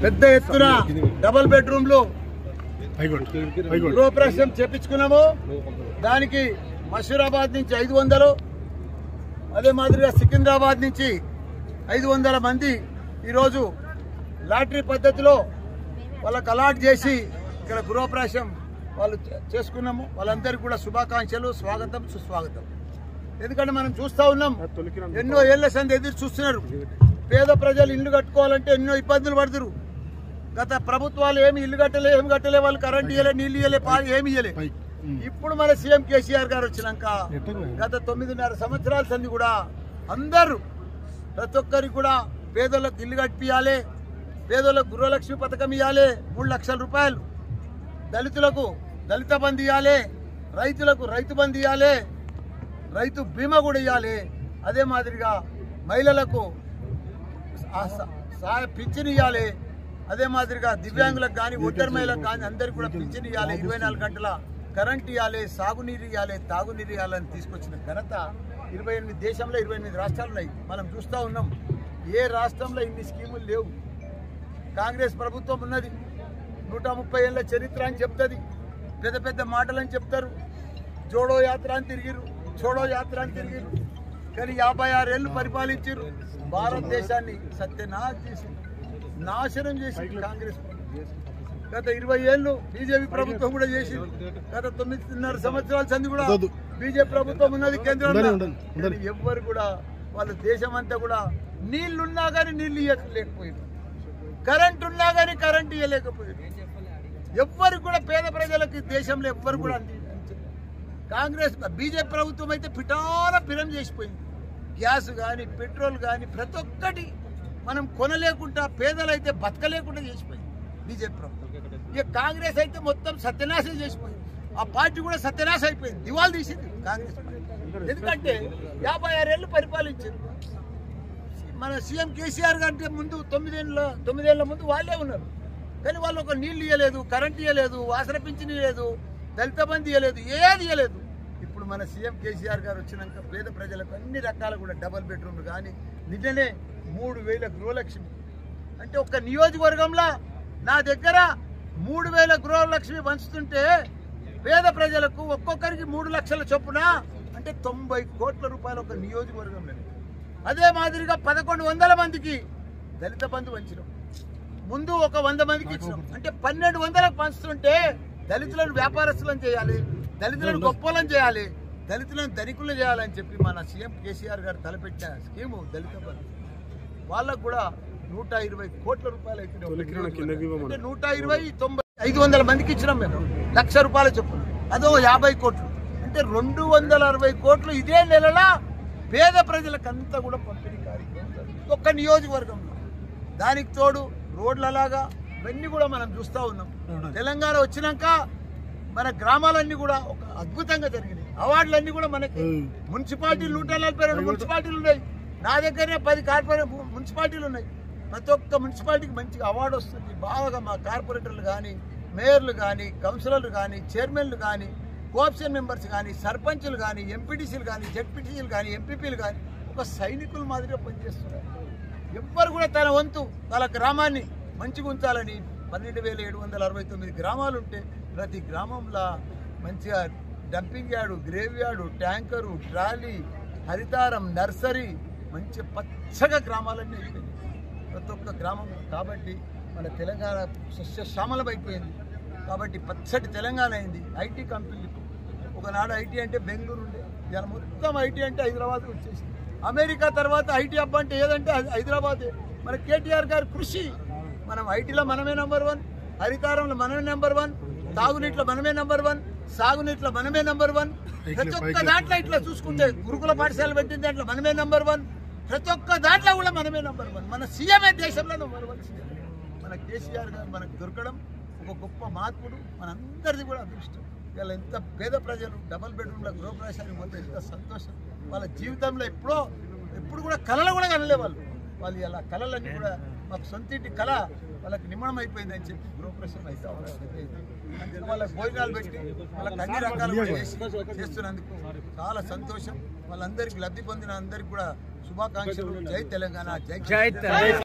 పెద్ద ఎత్తున డబుల్ బెడ్రూమ్లు గృహప్రవేశం చేపించుకున్నాము దానికి మషూరాబాద్ నుంచి ఐదు వందలు అదే మాదిరిగా సికింద్రాబాద్ నుంచి ఐదు వందల మంది ఈరోజు లాటరీ పద్ధతిలో వాళ్ళకు అలాట్ చేసి ఇక్కడ గృహప్రవేశం వాళ్ళు చే- చేసుకున్నాము వాళ్ళందరికీ కూడా శుభాకాంక్షలు స్వాగతం సుస్వాగతం ఎందుకంటే మనం చూస్తా ఉన్నాం ఎన్నో ఏళ్ల సంది ఎదురు చూస్తున్నారు పేద ప్రజలు ఇల్లు కట్టుకోవాలంటే ఎన్నో ఇబ్బందులు పడుతురు గత ప్రభుత్వాలు ఏమి ఇల్లు కట్టలే ఏమి కట్టలే వాళ్ళు కరెంట్ ఇయ్యలే నీళ్ళు ఇయ్యలే పాలు ఏమి ఇయ్యలే ఇప్పుడు మన సీఎం కేసీఆర్ గారు వచ్చినాక గత తొమ్మిదిన్నర సంవత్సరాల సంది కూడా అందరూ ప్రతి ఒక్కరికి కూడా పేదలకు ఇల్లు కట్టియాలి పేదలకు గృహలక్ష్మి పథకం ఇవ్వాలి మూడు లక్షల రూపాయలు దళితులకు దళిత బంధు ఇవ్వాలి రైతులకు రైతు బంధు ఇవ్వాలి రైతు బీమా కూడా ఇవ్వాలి అదే మాదిరిగా మహిళలకు ఆ స- సహాయ పింఛన్ ఇవ్వాలి అదే మాదిరిగా దివ్యాంగులకు కానీ ఒంటరి మహిళలకు కానీ అందరికి కూడా పింఛన్ ఇవ్వాలి ఇరవై నాలుగు గంటల కరెంట్ ఇవ్వాలి సాగునీరు ఇవ్వాలి తాగునీరు ఇవ్వాలని తీసుకొచ్చిన ఘనత ఇరవై ఎనిమిది దేశంలో ఇరవై ఎనిమిది రాష్ట్రాలు ఉన్నాయి మనం చూస్తూ ఉన్నాం ఏ రాష్ట్రంలో ఇన్ని స్కీములు లేవు కాంగ్రెస్ ప్రభుత్వం ఉన్నది నూట ముప్పై ఏళ్ళ చరిత్ర అని చెప్తుంది పెద్ద పెద్ద మాటలని చెప్తారు జోడో యాత్ర అని తిరిగిరు చోడో యాత్ర అని తిరిగిరు కానీ యాభై ఆరేళ్ళు పరిపాలించారు భారతదేశాన్ని సత్యనాశ చేసి నాశనం చేసి కాంగ్రెస్ ప్రభుత్వం. గత ఇరవై ఏళ్ళు బీజేపీ ప్రభుత్వం కూడా చేసింది గత తొమ్మిదిన్నర సంవత్సరాల సంది కూడా బీజేపీ ప్రభుత్వం ఉన్నది కేంద్రంలో కానీ ఎవ్వరు కూడా వాళ్ళ దేశం అంతా కూడా నీళ్లున్నా కానీ నీళ్లు ఇవ్వలేకపోయారు కరెంట్ ఉన్నా కానీ కరెంట్ ఇవ్వలేకపోయారు ఎవ్వరు కూడా పేద ప్రజలకు దేశంలో ఎవ్వరు కూడా అంది కాంగ్రెస్ బీజేపీ ప్రభుత్వం అయితే పిటాల పిరం చేసిపోయింది గ్యాస్ కానీ పెట్రోల్ కానీ ప్రతి ఒక్కటి మనం కొనలేకుండా పేదలైతే బతకలేకుండా చేసిపోయింది బీజేపీ ప్రభుత్వం ఇక కాంగ్రెస్ అయితే మొత్తం సత్యనాశం చేసిపోయింది ఆ పార్టీ కూడా సత్యనాశ అయిపోయింది దివాలు తీసింది కాంగ్రెస్ పార్టీ ఎందుకంటే యాభై ఆరేళ్ళు పరిపాలించారు మన సీఎం కేసీఆర్ కంటే ముందు తొమ్మిదేళ్ళ తొమ్మిదేళ్ల ముందు వాళ్ళే ఉన్నారు కానీ వాళ్ళు ఒక నీళ్ళు ఇవ్వలేదు కరెంట్ ఇవ్వలేదు వాసన పింఛన్ ఇవ్వలేదు దళిత బంధు ఇవ్వలేదు ఏది ఇవ్వలేదు ఇప్పుడు మన సీఎం కేసీఆర్ గారు వచ్చినాక పేద ప్రజలకు అన్ని రకాల కూడా డబల్ బెడ్రూమ్లు కానీ నిజనే మూడు వేల గృహలక్ష్మి అంటే ఒక నియోజకవర్గంలో నా దగ్గర మూడు వేల గృహలక్ష్మి పంచుతుంటే పేద ప్రజలకు ఒక్కొక్కరికి మూడు లక్షల చొప్పున అంటే తొంభై కోట్ల రూపాయలు ఒక నియోజకవర్గంలో అదే మాదిరిగా పదకొండు వందల మందికి దళిత బంధు పంచినాం ముందు ఒక వంద మందికి ఇచ్చినాం అంటే పన్నెండు వందలకు పంచుతుంటే దళితులను వ్యాపారస్తులను చేయాలి దళితులను గొప్పలను చేయాలి దళితులను ధనికులను చేయాలని చెప్పి మన సీఎం కేసీఆర్ గారు తలపెట్టిన స్కీము దళిత బంధు వాళ్ళకు కూడా నూట ఇరవై కోట్ల రూపాయలు అయితే అంటే నూట ఇరవై తొంభై ఐదు వందల మందికి ఇచ్చినాం మేము లక్ష రూపాయల చొప్పున అదో యాభై కోట్లు అంటే రెండు వందల అరవై కోట్లు ఇదే నెలలా పేద ప్రజలకంతా కూడా పంపిణీ కార్యక్రమం జరుగుతుంది. ఒక్క నియోజకవర్గంలో దానికి తోడు రోడ్లలాగా ఇవన్నీ కూడా మనం చూస్తూ ఉన్నాం తెలంగాణ వచ్చినాక మన గ్రామాలన్నీ కూడా ఒక అద్భుతంగా జరిగినాయి అవార్డులన్నీ కూడా మనకి మున్సిపాలిటీలు నూట నలభై రెండు మున్సిపాలిటీలు ఉన్నాయి నా దగ్గరనే పది కార్పొరేట్ మున్సిపాలిటీలు ఉన్నాయి ప్రతి ఒక్క మున్సిపాలిటీకి మంచి అవార్డు వస్తుంది బాగా మా కార్పొరేటర్లు కానీ మేయర్లు కానీ కౌన్సిలర్లు కానీ చైర్మన్లు కానీ కోఆప్షన్ మెంబర్స్ కానీ సర్పంచులు కానీ ఎంపీటీసీలు కానీ జెడ్పీటీసీలు కానీ ఎంపీపీలు కానీ ఒక సైనికుల మాదిరిగా పనిచేస్తున్నారు ఎవ్వరు కూడా తన వంతు వాళ్ళ గ్రామాన్ని మంచిగా ఉంచాలని పన్నెండు వేల ఏడు వందల అరవై తొమ్మిది గ్రామాలు ఉంటే ప్రతి గ్రామంలో మంచిగా dumping yard graveyard tanker trolley హరితారం నర్సరీ మంచి పచ్చగా గ్రామాలన్నీ అయిపోయినాయి ప్రతి ఒక్క గ్రామం కాబట్టి మన తెలంగాణ సస్యశ్యామలమైపోయింది కాబట్టి పచ్చటి తెలంగాణ అయింది ఐటీ కంపెనీలు ఒకనాడు ఐటీ అంటే బెంగళూరు ఉండే ఇవాళ మొత్తం ఐటీ అంటే హైదరాబాద్ వచ్చేసింది అమెరికా తర్వాత ఐటీ హబ్ అంటే ఏదంటే అది హైదరాబాదే మన కేటీఆర్ గారి కృషి మనం ఐటీలో మనమే నెంబర్ వన్ హరితారంలో మనమే నెంబర్ వన్ తాగునీటిలో మనమే నెంబర్ వన్ సాగునీటిలో మనమే నెంబర్ వన్ ప్రతి ఒక్క దాంట్లో ఇట్లా చూసుకుంటే గురుకుల పాఠశాల పెట్టిన దాంట్లో మనమే నెంబర్ వన్ ప్రతి ఒక్క దాంట్లో కూడా మనమే నెంబర్ వన్ మన సీఎంఏ దేశంలో నెంబర్ వన్ సీఎం మన కేసీఆర్ గారు మనకు దొరకడం ఒక గొప్ప మార్పుడు మనందరిది కూడా అదృష్టం ఇలా ఎంత పేద ప్రజలు డబల్ బెడ్రూమ్ల గృహప్రవేశానికి పోతే ఎంత సంతోషం వాళ్ళ జీవితంలో ఎప్పుడో ఎప్పుడు కూడా కళలు కూడా కనలే వాళ్ళు వాళ్ళు ఇలా కళలన్నీ కూడా మాకు సొంతింటి కళ వాళ్ళకి నిమణం అయిపోయిందని చెప్పి గృహప్రవేశం అయితే అందుకే వాళ్ళకి భోజనాలు పెట్టి వాళ్ళకి అన్ని రకాలు కూడా చేసి చేస్తున్నందుకు చాలా సంతోషం వాళ్ళందరికీ లబ్ధి పొందిన అందరికీ కూడా శుభాకాంక్షలు జై తెలంగాణ జై జై తెలంగాణ